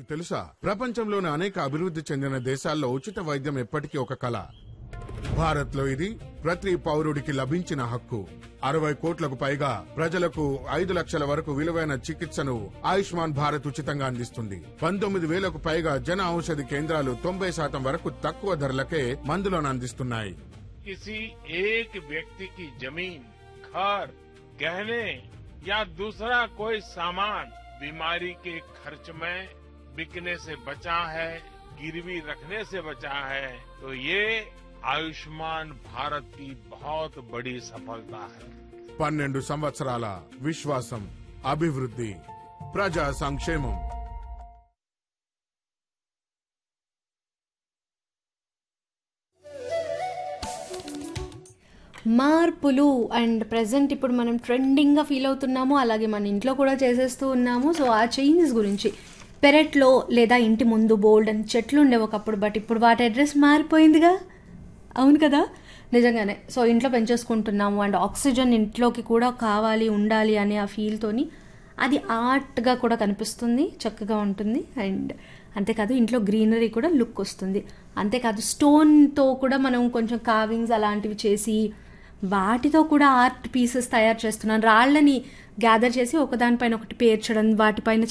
తెలుసా ప్రపంచంలోని అనేక అభివృద్ధి చెందిన దేశాల్లో ఉచిత వైద్యం ఎప్పటికీ ఒక కళ భారత్ లో ఇది ప్రతి పౌరుడికి లభించిన హక్కు అరవై కోట్లకు పైగా ప్రజలకు ఐదు లక్షల వరకు విలువైన చికిత్సను ఆయుష్మాన్ భారత్ ఉచితంగా అందిస్తుంది పంతొమ్మిది వేలకు పైగా జన ఔషధి కేంద్రాలు తొంభై శాతం వరకు తక్కువ ధరలకే మందులను అందిస్తున్నాయి किसी एक व्यक्ति की जमीन घर गहने या दूसरा कोई सामान बीमारी के खर्च में बिकने से बचा है गिरवी रखने से बचा है तो ये आयुष्मान भारत की बहुत बड़ी सफलता है పన్నెండు సంవత్సరాల విశ్వాసం అభివృద్ధి ప్రజా సంక్షేమం మార్పులు అండ్ ప్రజెంట్ ఇప్పుడు మనం ట్రెండింగ్గా ఫీల్ అవుతున్నాము అలాగే మన ఇంట్లో కూడా చేసేస్తూ ఉన్నాము సో ఆ చేంజెస్ గురించి పెరట్లో లేదా ఇంటి ముందు బోల్డ్ అని చెట్లు ఉండే ఒకప్పుడు బట్ ఇప్పుడు వాటి అడ్రస్ మారిపోయిందిగా అవును కదా నిజంగానే సో ఇంట్లో పెంచేసుకుంటున్నాము అండ్ ఆక్సిజన్ ఇంట్లోకి కూడా కావాలి ఉండాలి అనే ఆ ఫీల్తోని అది ఆర్ట్గా కూడా కనిపిస్తుంది చక్కగా ఉంటుంది అండ్ అంతేకాదు ఇంట్లో గ్రీనరీ కూడా లుక్ వస్తుంది అంతేకాదు స్టోన్తో కూడా మనం కొంచెం కావింగ్స్ అలాంటివి చేసి వాటితో కూడా ఆర్ట్ పీసెస్ తయారు చేస్తున్నాను రాళ్ళని గ్యాదర్ చేసి ఒకదానిపైన ఒకటి పేర్చడం వాటిపైన